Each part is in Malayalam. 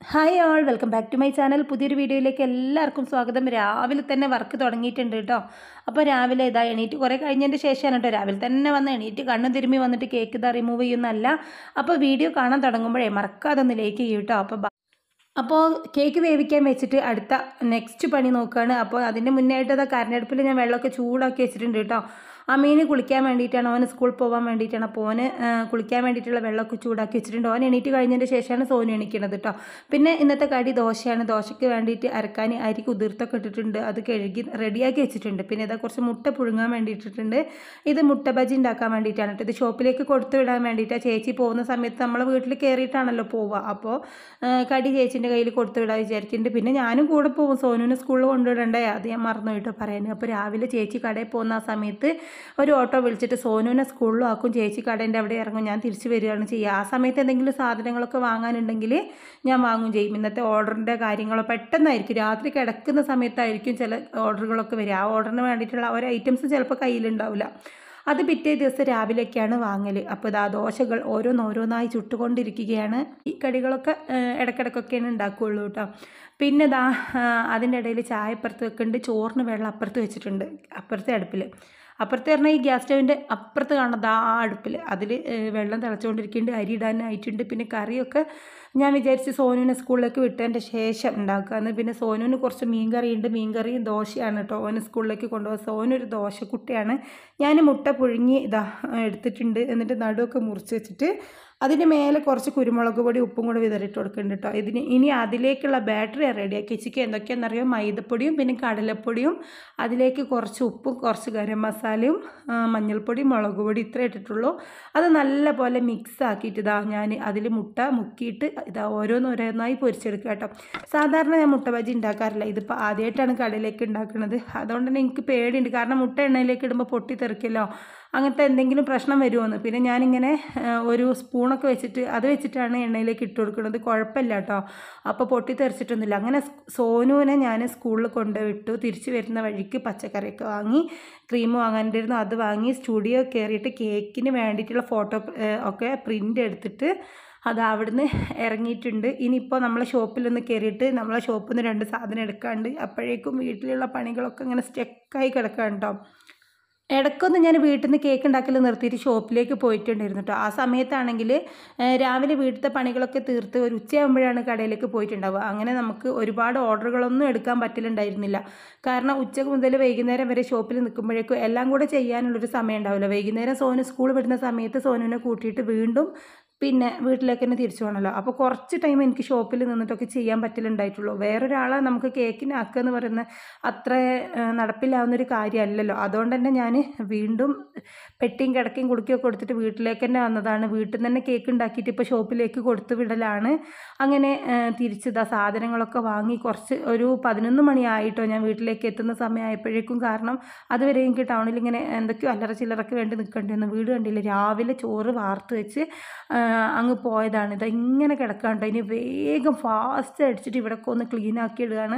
hi all welcome back to my channel പുതിയൊരു വീഡിയോയിലേക്ക് എല്ലാവർക്കും സ്വാഗതം രാവിലെ തന്നെ വർക്ക് തുടങ്ങിയിട്ടുണ്ട് കേട്ടോ അപ്പോൾ രാവിലെ ഇതാ എണീറ്റ് കുറേ കഴിഞ്ഞതിൻ്റെ ശേഷമാണ് കേട്ടോ രാവിലെ തന്നെ വന്ന് എണീറ്റ് കണ്ണും തിരുമ്മി വന്നിട്ട് കേക്ക് ഇതാ റിമൂവ് ചെയ്യുന്നല്ല അപ്പോൾ വീഡിയോ കാണാൻ തുടങ്ങുമ്പോഴേ മറക്കാതെ ഒന്ന് ലൈക്ക് ചെയ്യൂ കേട്ടോ അപ്പോൾ ബ- അപ്പോൾ കേക്ക് വേവിക്കാൻ വെച്ചിട്ട് അടുത്ത നെക്സ്റ്റ് പണി നോക്കുകയാണ് അപ്പോൾ അതിൻ്റെ മുന്നേ ആയിട്ട് അതാ കരണ്ടടുപ്പിൽ ഞാൻ വെള്ളമൊക്കെ ചൂടാക്കി വെച്ചിട്ടുണ്ട് കേട്ടോ ആ മീന് കുളിക്കാൻ വേണ്ടിയിട്ടാണ് അവന് സ്കൂളിൽ പോകാൻ വേണ്ടിയിട്ടാണ് അപ്പോൾ ഓന് ആ, കുളിക്കാൻ വേണ്ടിയിട്ടുള്ള വെള്ളമൊക്കെ ചൂടാക്കി വെച്ചിട്ടുണ്ട് ഓൻ എണീറ്റ് കഴിഞ്ഞതിൻ്റെ ശേഷമാണ് സോനു എണീക്കുന്നത് കേട്ടോ പിന്നെ ഇന്നത്തെ കടി ദോശയാണ് ദോശയ്ക്ക് വേണ്ടിയിട്ട് അരക്കാൻ അരി കുതിർത്തൊക്കെ ഇട്ടിട്ടുണ്ട് അത് കഴുകി റെഡിയാക്കി വെച്ചിട്ടുണ്ട് പിന്നെ ഇതാ കുറച്ച് മുട്ട പുഴുങ്ങാൻ വേണ്ടിയിട്ടിട്ടുണ്ട് ഇത് മുട്ട ബജി ഉണ്ടാക്കാൻ വേണ്ടിയിട്ടാണ് കേട്ടോ ഇത് ഷോപ്പിലേക്ക് കൊടുത്തു വിടാൻ വേണ്ടിയിട്ടാണ് ചേച്ചി പോകുന്ന സമയത്ത് നമ്മളെ വീട്ടിൽ കയറിയിട്ടാണല്ലോ പോവുക അപ്പോൾ ആ, കടി ചേച്ചീൻ്റെ കയ്യിൽ കൊടുത്തു വിടാൻ വിചാരിക്കുന്നുണ്ട് പിന്നെ ഞാനും കൂടെ പോകും സോനുവിനെ സ്കൂളിൽ കൊണ്ടുവിടണ്ടേ അത് ഞാൻ മറന്നു കേട്ടോ പറയാൻ അപ്പോൾ രാവിലെ ചേച്ചി കടയിൽ പോകുന്ന ആ സമയത്ത് ഒരു ഓട്ടോ വിളിച്ചിട്ട് സോനുവിനെ സ്കൂളിലും ആക്കും ചേച്ചി കടേൻ്റെ അവിടെ ഇറങ്ങും ഞാൻ തിരിച്ച് വരികയാണ് ചെയ്യുക ആ സമയത്ത് എന്തെങ്കിലും സാധനങ്ങളൊക്കെ വാങ്ങാനുണ്ടെങ്കിൽ ഞാൻ വാങ്ങും ചെയ്യും ഇന്നത്തെ ഓർഡറിൻ്റെ കാര്യങ്ങളോ പെട്ടെന്നായിരിക്കും രാത്രി കിടക്കുന്ന സമയത്തായിരിക്കും ചില ഓർഡറുകളൊക്കെ വരിക ആ ഓർഡറിന് വേണ്ടിയിട്ടുള്ള ഒരു ഐറ്റംസ് ചിലപ്പോൾ കയ്യിലുണ്ടാവില്ല അത് പിറ്റേ ദിവസം രാവിലെയൊക്കെയാണ് വാങ്ങൽ അപ്പോൾ ഇതാ ദോശകൾ ഓരോന്നോരോന്നായി ചുട്ടുകൊണ്ടിരിക്കുകയാണ് ഈ കടികളൊക്കെ ഏഹ്, ഇടയ്ക്കിടയ്ക്കൊക്കെയാണ് ഉണ്ടാക്കുകയുള്ളൂ കേട്ടോ പിന്നെ ഇതാ അതിൻ്റെ ഇടയിൽ ചായ അപ്പുറത്ത് വെക്കുന്നുണ്ട് ചോറിന് വെള്ളം അപ്പുറത്ത് വെച്ചിട്ടുണ്ട് അപ്പുറത്തെ അടുപ്പിൽ അപ്പുറത്ത് പറഞ്ഞാൽ ഈ ഗ്യാസ് സ്റ്റൗവിൻ്റെ അപ്പുറത്ത് കാണുന്നത് ആ അടുപ്പിൽ അതിൽ വെള്ളം തിളച്ചുകൊണ്ടിരിക്കുന്നുണ്ട് അരി ഇടാനായിട്ടുണ്ട് പിന്നെ കറിയൊക്കെ ഞാൻ വിചാരിച്ച് സോനുവിനെ സ്കൂളിലേക്ക് വിട്ടതിൻ്റെ ശേഷം ഉണ്ടാക്കാമെന്ന് പിന്നെ സോനുവിന് കുറച്ച് മീൻകറി ഉണ്ട് മീൻകറിയും ദോശയാണ് കേട്ടോ ഓന് സ്കൂളിലേക്ക് കൊണ്ടുപോകുക സോനൊരു ദോശക്കുട്ടിയാണ് ഞാൻ മുട്ട പുഴുങ്ങി ഇതാ എടുത്തിട്ടുണ്ട് എന്നിട്ട് നടുവൊക്കെ മുറിച്ച് വെച്ചിട്ട് അതിന് മേലെ കുറച്ച് കുരുമുളക് പൊടി ഉപ്പും കൂടെ വിതറിയിട്ട് കൊടുക്കുന്നുണ്ട് കേട്ടോ ഇതിന് ഇനി അതിലേക്കുള്ള ബാറ്ററി റെഡിയാക്കി വെച്ചിട്ട് എന്തൊക്കെയാണെന്നറിയോ മൈദപ്പൊടിയും പിന്നെ കടലപ്പൊടിയും അതിലേക്ക് കുറച്ച് ഉപ്പും കുറച്ച് ഗരം മസാലയും ആ, മഞ്ഞൾപ്പൊടി മുളക് പൊടി ഇത്രേ ഇട്ടിട്ടുള്ളൂ അത് നല്ല പോലെ മിക്സ് ആക്കിയിട്ട് ഇതാ ഞാൻ അതിൽ മുട്ട മുക്കിയിട്ട് ഇതാ ഓരോന്നോരോന്നായി പൊരിച്ചെടുക്കുക കേട്ടോ സാധാരണ ഞാൻ മുട്ട ബജി ഉണ്ടാക്കാറില്ല ഇതിപ്പോൾ ആദ്യമായിട്ടാണ് കടയിലേക്ക് ഉണ്ടാക്കുന്നത് അതുകൊണ്ട് തന്നെ എനിക്ക് പേടിയുണ്ട് കാരണം മുട്ട എണ്ണയിലേക്ക് ഇടുമ്പോൾ പൊട്ടി തെറിക്കല്ലോ അങ്ങനത്തെ എന്തെങ്കിലും പ്രശ്നം വരുമോയെന്ന് പിന്നെ ഞാനിങ്ങനെ ആ, ഒരു സ്പൂണൊക്കെ വെച്ചിട്ട് അത് വെച്ചിട്ടാണ് എണ്ണയിലേക്ക് ഇട്ട് കൊടുക്കുന്നത് കുഴപ്പമില്ല കേട്ടോ അപ്പോൾ പൊട്ടി തെറിച്ചിട്ടൊന്നുമില്ല അങ്ങനെ സ് സോനുവിനെ ഞാൻ സ്കൂളിൽ കൊണ്ടുവിട്ടു തിരിച്ച് വരുന്ന വഴിക്ക് പച്ചക്കറിയൊക്കെ വാങ്ങി ക്രീം വാങ്ങാനിരുന്നു അത് വാങ്ങി സ്റ്റുഡിയോ കയറിയിട്ട് കേക്കിന് വേണ്ടിയിട്ടുള്ള ഫോട്ടോ ഒക്കെ പ്രിൻ്റ് എടുത്തിട്ട് അത് അവിടുന്ന് ഇറങ്ങിയിട്ടുണ്ട് ഇനിയിപ്പോൾ നമ്മളെ ഷോപ്പിലൊന്ന് കയറിയിട്ട് നമ്മളെ ഷോപ്പിൽ നിന്ന് രണ്ട് സാധനം എടുക്കാണ്ട് അപ്പോഴേക്കും വീട്ടിലുള്ള പണികളൊക്കെ ഇങ്ങനെ സ്റ്റെക്കായി കിടക്കാൻ കേട്ടോ ഇടയ്ക്കൊന്ന് ഞാൻ വീട്ടിൽ നിന്ന് കേക്ക് ഉണ്ടാക്കൽ നിർത്തിയിട്ട് ഷോപ്പിലേക്ക് പോയിട്ടുണ്ടായിരുന്നു കേട്ടോ ആ സമയത്താണെങ്കിൽ ഏഹ്, രാവിലെ വീട്ടിലത്തെ പണികളൊക്കെ തീർത്ത് ഒരു ഉച്ചയാകുമ്പോഴാണ് കടയിലേക്ക് പോയിട്ടുണ്ടാവുക അങ്ങനെ നമുക്ക് ഒരുപാട് ഓർഡറുകളൊന്നും എടുക്കാൻ പറ്റലുണ്ടായിരുന്നില്ല കാരണം ഉച്ച മുതൽ വൈകുന്നേരം വരെ ഷോപ്പിൽ നിൽക്കുമ്പോഴേക്കും എല്ലാം കൂടെ ചെയ്യാനുള്ളൊരു സമയം ഉണ്ടാവില്ല വൈകുന്നേരം സോനു സ്കൂൾ വിടുന്ന സമയത്ത് സോനുവിനെ കൂട്ടിയിട്ട് വീണ്ടും പിന്നെ വീട്ടിലേക്ക് തന്നെ തിരിച്ചു പോകണമല്ലോ അപ്പോൾ കുറച്ച് ടൈം എനിക്ക് ഷോപ്പിൽ നിന്നിട്ടൊക്കെ ചെയ്യാൻ പറ്റലുണ്ടായിട്ടുള്ളൂ വേറൊരാളെ നമുക്ക് കേക്കിന് ആക്കുക എന്ന് പറയുന്ന അത്ര ഏഹ്, നടപ്പിലാവുന്നൊരു കാര്യമല്ലല്ലോ അതുകൊണ്ട് തന്നെ ഞാൻ വീണ്ടും പെട്ടിയും കിടക്കയും കുടുക്കിയൊക്കെ കൊടുത്തിട്ട് വീട്ടിലേക്ക് തന്നെ വന്നതാണ് വീട്ടിൽ നിന്ന് തന്നെ കേക്ക് ഉണ്ടാക്കിയിട്ട് ഇപ്പോൾ ഷോപ്പിലേക്ക് കൊടുത്തു വിടലാണ് അങ്ങനെ ഏഹ്, തിരിച്ചിതാ സാധനങ്ങളൊക്കെ വാങ്ങി കുറച്ച് ഒരു പതിനൊന്ന് മണിയായിട്ടോ ഞാൻ വീട്ടിലേക്ക് എത്തുന്ന സമയമായപ്പോഴേക്കും കാരണം അതുവരെ എനിക്ക് ടൗണിൽ ഇങ്ങനെ എന്തൊക്കെയോ അല്ലറ ചില്ലറക്ക് വേണ്ടി നിൽക്കേണ്ടി വന്നു വീട് കണ്ടില്ല രാവിലെ ചോറ് വാർത്ത് വെച്ച് ആ, അങ്ങ് പോയതാണ് ഇത് ഇങ്ങനെ കിടക്കാണ്ട് ഇനി വേഗം ഫാസ്റ്റ് അടിച്ചിട്ട് ഇവിടെയൊക്കെ ഒന്ന് ക്ലീൻ ആക്കി ഇടുകയാണ്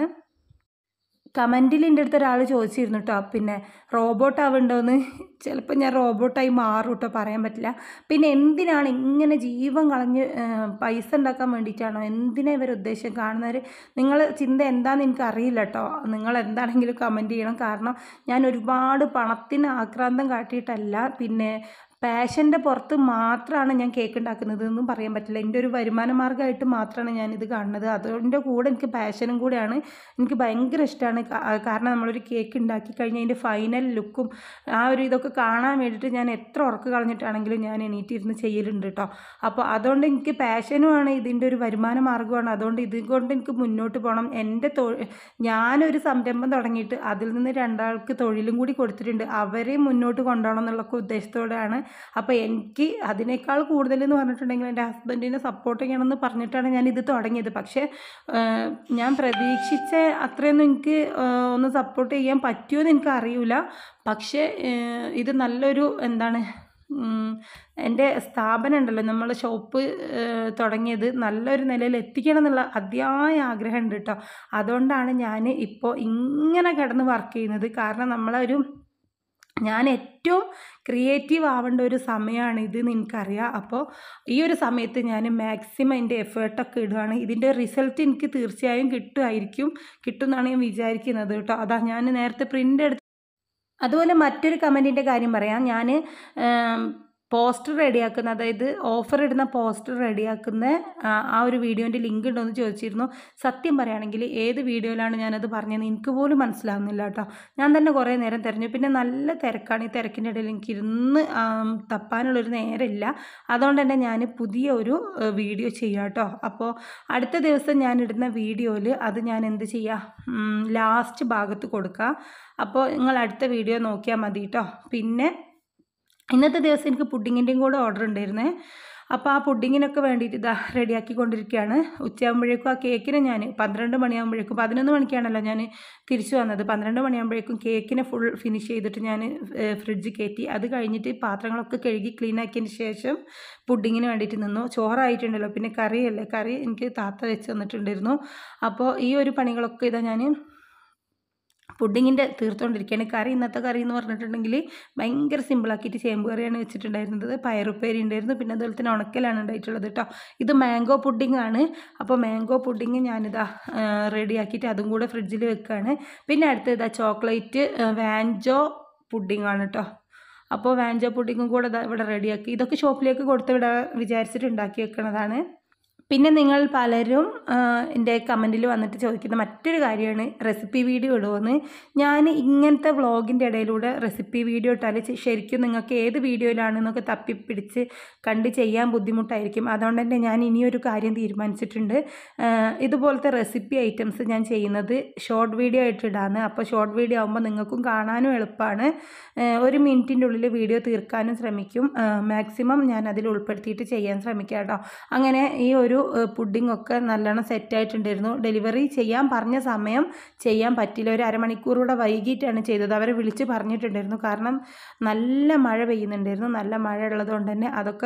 കമൻറ്റിൽ എൻ്റെ അടുത്ത് ഒരാൾ ചോദിച്ചിരുന്നു കേട്ടോ പിന്നെ റോബോട്ട് ആവുണ്ടോയെന്ന് ചിലപ്പോൾ ഞാൻ റോബോട്ടായി മാറും കേട്ടോ പറയാൻ പറ്റില്ല പിന്നെ എന്തിനാണ് ഇങ്ങനെ ജീവൻ കളഞ്ഞ് ആ, പൈസ ഉണ്ടാക്കാൻ വേണ്ടിയിട്ടാണോ എന്തിനാ ഇവർ ഉദ്ദേശം കാണുന്നവർ നിങ്ങൾ ചിന്ത എന്താണെന്ന് എനിക്ക് അറിയില്ല കേട്ടോ നിങ്ങൾ എന്താണെങ്കിലും കമൻറ്റ് ചെയ്യണം കാരണം ഞാൻ ഒരുപാട് പണത്തിന് ആക്രാന്തം കാട്ടിയിട്ടല്ല പിന്നെ പാഷൻ്റെ പുറത്ത് മാത്രമാണ് ഞാൻ കേക്ക് ഉണ്ടാക്കുന്നത് എന്നും പറയാൻ പറ്റില്ല എൻ്റെ ഒരു വരുമാന മാർഗ്ഗമായിട്ട് മാത്രമാണ് ഞാനിത് കാണുന്നത് അതിൻ്റെ കൂടെ എനിക്ക് പാഷനും കൂടെയാണ് എനിക്ക് ഭയങ്കര ഇഷ്ടമാണ് കാരണം നമ്മളൊരു കേക്ക് ഉണ്ടാക്കി കഴിഞ്ഞാൽ അതിൻ്റെ ഫൈനൽ ലുക്കും ആ ഒരു ഇതൊക്കെ കാണാൻ വേണ്ടിയിട്ട് ഞാൻ എത്ര ഉറക്ക് കളഞ്ഞിട്ടാണെങ്കിലും ഞാൻ എണീറ്റിരുന്ന് ചെയ്യലുണ്ട് കേട്ടോ അപ്പോൾ അതുകൊണ്ട് എനിക്ക് പാഷനുമാണ് ഇതിൻ്റെ ഒരു വരുമാന മാർഗ്ഗമാണ് അതുകൊണ്ട് ഇത് കൊണ്ട് എനിക്ക് മുന്നോട്ട് പോകണം എൻ്റെ തൊഴിൽ ഞാനൊരു സംരംഭം തുടങ്ങിയിട്ട് അതിൽ നിന്ന് രണ്ടാൾക്ക് തൊഴിലും കൂടി കൊടുത്തിട്ടുണ്ട് അവരെ മുന്നോട്ട് കൊണ്ടുപോകണം എന്നുള്ള ഉദ്ദേശത്തോടെയാണ് അപ്പോൾ എനിക്ക് അതിനേക്കാൾ കൂടുതൽ എന്ന് പറഞ്ഞിട്ടുണ്ടെങ്കിൽ എൻ്റെ ഹസ്ബൻഡിനെ സപ്പോർട്ട് ചെയ്യണമെന്ന് പറഞ്ഞിട്ടാണ് ഞാൻ ഇത് തുടങ്ങിയത് പക്ഷേ ഏഹ്, ഞാൻ പ്രതീക്ഷിച്ച അത്രയൊന്നും എനിക്ക് ഏഹ്, ഒന്ന് സപ്പോർട്ട് ചെയ്യാൻ പറ്റുമോ എനിക്ക് അറിയില്ല പക്ഷേ ഏഹ്, ഇത് നല്ലൊരു എന്താണ് ഉം, എൻ്റെ സ്ഥാപനം ഉണ്ടല്ലോ നമ്മൾ ഷോപ്പ് ഏഹ്, തുടങ്ങിയത് നല്ലൊരു നിലയിൽ എത്തിക്കണം എന്നുള്ള അതിയായ ആഗ്രഹമുണ്ട് കേട്ടോ അതുകൊണ്ടാണ് ഞാൻ ഇപ്പോൾ ഇങ്ങനെ കിടന്ന് വർക്ക് ചെയ്യുന്നത് കാരണം നമ്മളൊരു ഞാൻ ഏറ്റവും ക്രിയേറ്റീവ് ആവേണ്ട ഒരു സമയമാണ് ഇത് എന്ന് എനിക്കറിയാം അപ്പോൾ ഈ ഒരു സമയത്ത് ഞാൻ മാക്സിമം എൻ്റെ എഫേർട്ടൊക്കെ ഇടുകയാണ് ഇതിൻ്റെ റിസൾട്ട് എനിക്ക് തീർച്ചയായും കിട്ടുമായിരിക്കും കിട്ടും എന്നാണ് ഞാൻ വിചാരിക്കുന്നത് കേട്ടോ അതാ ഞാൻ നേരത്തെ പ്രിൻ്റ് എടുത്ത് അതുപോലെ മറ്റൊരു കമൻറ്റിൻ്റെ കാര്യം പറയാം ഞാൻ പോസ്റ്റർ റെഡിയാക്കുന്ന അതായത് ഓഫർ ഇടുന്ന പോസ്റ്റർ റെഡിയാക്കുന്ന ആ, ആ ഒരു വീഡിയോൻ്റെ ലിങ്ക് ഉണ്ടോ എന്ന് ചോദിച്ചിരുന്നു സത്യം പറയുകയാണെങ്കിൽ ഏത് വീഡിയോയിലാണ് ഞാനത് പറഞ്ഞതെന്ന് എനിക്ക് പോലും മനസ്സിലാവുന്നില്ല കേട്ടോ ഞാൻ തന്നെ കുറേ നേരം തിരഞ്ഞു പിന്നെ നല്ല തിരക്കാണ് ഈ തിരക്കിൻ്റെ ഇടയിൽ എനിക്ക് ഇരുന്ന് ആം, തപ്പാനുള്ളൊരു നേരമില്ല അതുകൊണ്ട് തന്നെ ഞാൻ പുതിയ ഒരു ഏഹ്, വീഡിയോ ചെയ്യാം കേട്ടോ അപ്പോൾ അടുത്ത ദിവസം ഞാൻ ഇടുന്ന വീഡിയോയിൽ അത് ഞാൻ എന്ത് ചെയ്യുക ലാസ്റ്റ് ഭാഗത്ത് കൊടുക്കുക അപ്പോൾ നിങ്ങൾ അടുത്ത വീഡിയോ നോക്കിയാൽ മതി കേട്ടോ പിന്നെ ഇന്നത്തെ ദിവസം എനിക്ക് പുഡിങ്ങിൻ്റെയും കൂടെ ഓർഡർ ഉണ്ടായിരുന്നേ അപ്പോൾ ആ പുഡിങ്ങിനൊക്കെ വേണ്ടിയിട്ട് ഇതാ റെഡിയാക്കി കൊണ്ടിരിക്കുകയാണ് ഉച്ചയാകുമ്പോഴേക്കും ആ കേക്കിന് ഞാൻ പന്ത്രണ്ട് മണിയാകുമ്പോഴേക്കും പതിനൊന്ന് മണിക്കാണല്ലോ ഞാൻ തിരിച്ചു വന്നത് പന്ത്രണ്ട് മണിയാകുമ്പോഴേക്കും കേക്കിനെ ഫുൾ ഫിനിഷ് ചെയ്തിട്ട് ഞാൻ ഫ്രിഡ്ജ് കയറ്റി അത് കഴിഞ്ഞിട്ട് പാത്രങ്ങളൊക്കെ കഴുകി ക്ലീൻ ആക്കിയതിന് ശേഷം പുഡിങ്ങിന് വേണ്ടിയിട്ട് നിന്നു ചോറായിട്ടുണ്ടല്ലോ പിന്നെ കറിയല്ലേ കറി എനിക്ക് താത്ത വെച്ച് തന്നിട്ടുണ്ടായിരുന്നു അപ്പോൾ ഈ ഒരു പണികളൊക്കെ ഇതാ ഞാൻ പുഡിങ്ങിൻ്റെ തീർത്തുകൊണ്ടിരിക്കുകയാണ് കറി ഇന്നത്തെ കറി എന്ന് പറഞ്ഞിട്ടുണ്ടെങ്കിൽ ഭയങ്കര സിമ്പിളാക്കിയിട്ട് ചേമ്പ് കറിയാണ് വെച്ചിട്ടുണ്ടായിരുന്നത് പയറുപ്പേരി ഉണ്ടായിരുന്നു പിന്നെ അതുപോലെ തന്നെ ഉണക്കലാണ് ഉണ്ടായിട്ടുള്ളത് കേട്ടോ ഇത് മാംഗോ പുഡിംഗ് ആണ് അപ്പോൾ മാംഗോ പുഡിങ് ഞാനിതാ റെഡിയാക്കിയിട്ട് അതും കൂടെ ഫ്രിഡ്ജിൽ വെക്കുകയാണ് പിന്നെ അടുത്തത് ഇതാ ചോക്ലേറ്റ് വാൻജോ പുഡിംഗ് ആണ് കേട്ടോ അപ്പോൾ വാൻജോ പുഡിങ്ങും കൂടെ ദാ ഇവിടെ റെഡിയാക്കി ഇതൊക്കെ ഷോപ്പിലേക്ക് കൊടുത്ത് ഇവിടെ വിചാരിച്ചിട്ട് ഉണ്ടാക്കി വെക്കണതാണ് പിന്നെ നിങ്ങൾ പലരും ആ, എൻ്റെ കമൻറ്റിൽ വന്നിട്ട് ചോദിക്കുന്ന മറ്റൊരു കാര്യമാണ് റെസിപ്പി വീഡിയോ ഇടുമെന്ന് ഞാൻ ഇങ്ങനത്തെ വ്ളോഗിൻ്റെ ഇടയിലൂടെ റെസിപ്പി വീഡിയോ ഇട്ടാൽ ചെ- ശരിക്കും നിങ്ങൾക്ക് ഏത് വീഡിയോയിലാണെന്നൊക്കെ തപ്പിപ്പിടിച്ച് കണ്ട് ചെയ്യാൻ ബുദ്ധിമുട്ടായിരിക്കും അതുകൊണ്ട് തന്നെ ഞാൻ ഇനിയൊരു കാര്യം തീരുമാനിച്ചിട്ടുണ്ട് ആ, ഇതുപോലത്തെ റെസിപ്പി ഐറ്റംസ് ഞാൻ ചെയ്യുന്നത് ഷോർട്ട് വീഡിയോ ആയിട്ട് ഇടാന്ന് അപ്പോൾ ഷോർട്ട് വീഡിയോ ആകുമ്പോൾ നിങ്ങൾക്കും കാണാനും എളുപ്പമാണ് ആ, ഒരു മിനിറ്റിൻ്റെ ഉള്ളിൽ വീഡിയോ തീർക്കാനും ശ്രമിക്കും മാക്സിമം ഞാൻ അതിൽ ഉൾപ്പെടുത്തിയിട്ട് ചെയ്യാൻ ശ്രമിക്കാം കേട്ടോ അങ്ങനെ ഈ ഒരു പുഡിംഗ് ഒക്കെ നല്ലോണം സെറ്റായിട്ടുണ്ടായിരുന്നു ഡെലിവറി ചെയ്യാൻ പറഞ്ഞ സമയം ചെയ്യാൻ പറ്റില്ല ഒരു അരമണിക്കൂർ കൂടെ വൈകിട്ടാണ് ചെയ്തത് അവരെ വിളിച്ച് പറഞ്ഞിട്ടുണ്ടായിരുന്നു കാരണം നല്ല മഴ പെയ്യുന്നുണ്ടായിരുന്നു നല്ല മഴ ഉള്ളത് കൊണ്ട് തന്നെ അതൊക്കെ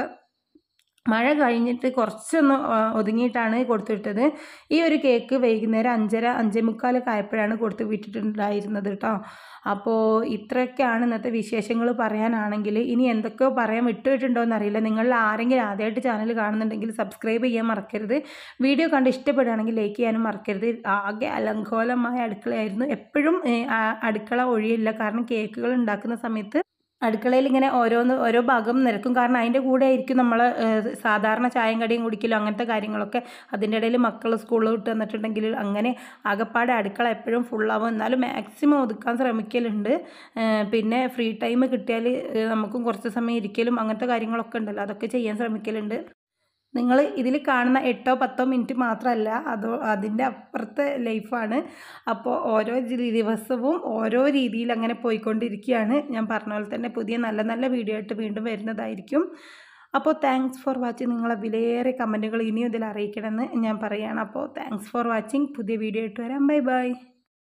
മഴ കഴിഞ്ഞിട്ട് കുറച്ചൊന്ന് ആ, ഒതുങ്ങിയിട്ടാണ് കൊടുത്തുവിട്ടത് ഈ ഒരു കേക്ക് വൈകുന്നേരം അഞ്ചര അഞ്ചേ മുക്കാലൊക്കെ ആയപ്പോഴാണ് കൊടുത്ത് വിട്ടിട്ടുണ്ടായിരുന്നത് കേട്ടോ അപ്പോൾ ഇത്രയൊക്കെയാണ് ഇന്നത്തെ വിശേഷങ്ങൾ പറയാനാണെങ്കിൽ ഇനി എന്തൊക്കെയോ പറയാൻ വിട്ടുപോയിട്ടുണ്ടോ എന്നറിയില്ല നിങ്ങളിൽ ആരെങ്കിലും ആദ്യമായിട്ട് ചാനൽ കാണുന്നുണ്ടെങ്കിൽ സബ്സ്ക്രൈബ് ചെയ്യാൻ മറക്കരുത് വീഡിയോ കണ്ട് ഇഷ്ടപ്പെടുകയാണെങ്കിൽ ലൈക്ക് ചെയ്യാനും മറക്കരുത് ആകെ അലങ്കോലമായ അടുക്കളയായിരുന്നു എപ്പോഴും ഏ, ആ അടുക്കള ഒഴിയില്ല കാരണം കേക്കുകൾ ഉണ്ടാക്കുന്ന സമയത്ത് അടുക്കളയിൽ ഇങ്ങനെ ഓരോന്ന് ഓരോ ഭാഗം നിരക്കും കാരണം അതിൻ്റെ കൂടെ ആയിരിക്കും നമ്മൾ സാധാരണ ചായയും കടിയും കുടിക്കലും അങ്ങനത്തെ കാര്യങ്ങളൊക്കെ അതിൻ്റെ ഇടയിൽ മക്കൾ സ്കൂളിൽ വിട്ട് വന്നിട്ടുണ്ടെങ്കിൽ അങ്ങനെ ആകപ്പാടെ അടുക്കള എപ്പോഴും ഫുള്ളാവും എന്നാലും മാക്സിമം ഒതുക്കാൻ ശ്രമിക്കലുണ്ട് ഏഹ് പിന്നെ ഫ്രീ ടൈം കിട്ടിയാൽ ഏഹ് നമുക്കും കുറച്ച് സമയം ഇരിക്കലും അങ്ങനത്തെ കാര്യങ്ങളൊക്കെ ഉണ്ടല്ലോ അതൊക്കെ ചെയ്യാൻ ശ്രമിക്കലുണ്ട് നിങ്ങൾ ഇതിൽ കാണുന്ന എട്ടോ പത്തോ മിനിറ്റ് മാത്രമല്ല അതോ അതിൻ്റെ അപ്പുറത്തെ ലൈഫാണ് അപ്പോൾ ഓരോ ജി- ദിവസവും ഓരോ രീതിയിൽ അങ്ങനെ പോയിക്കൊണ്ടിരിക്കുകയാണ് ഞാൻ പറഞ്ഞ പോലെ തന്നെ പുതിയ നല്ല നല്ല വീഡിയോ ആയിട്ട് വീണ്ടും വരുന്നതായിരിക്കും അപ്പോൾ താങ്ക്സ് ഫോർ വാച്ചിങ് നിങ്ങളെ വിലയേറെ കമൻറ്റുകൾ ഇനിയും ഇതിൽ അറിയിക്കണമെന്ന് ഞാൻ പറയുകയാണ് അപ്പോൾ താങ്ക്സ് ഫോർ വാച്ചിങ് പുതിയ വീഡിയോ ആയിട്ട് വരാം ബൈ ബൈ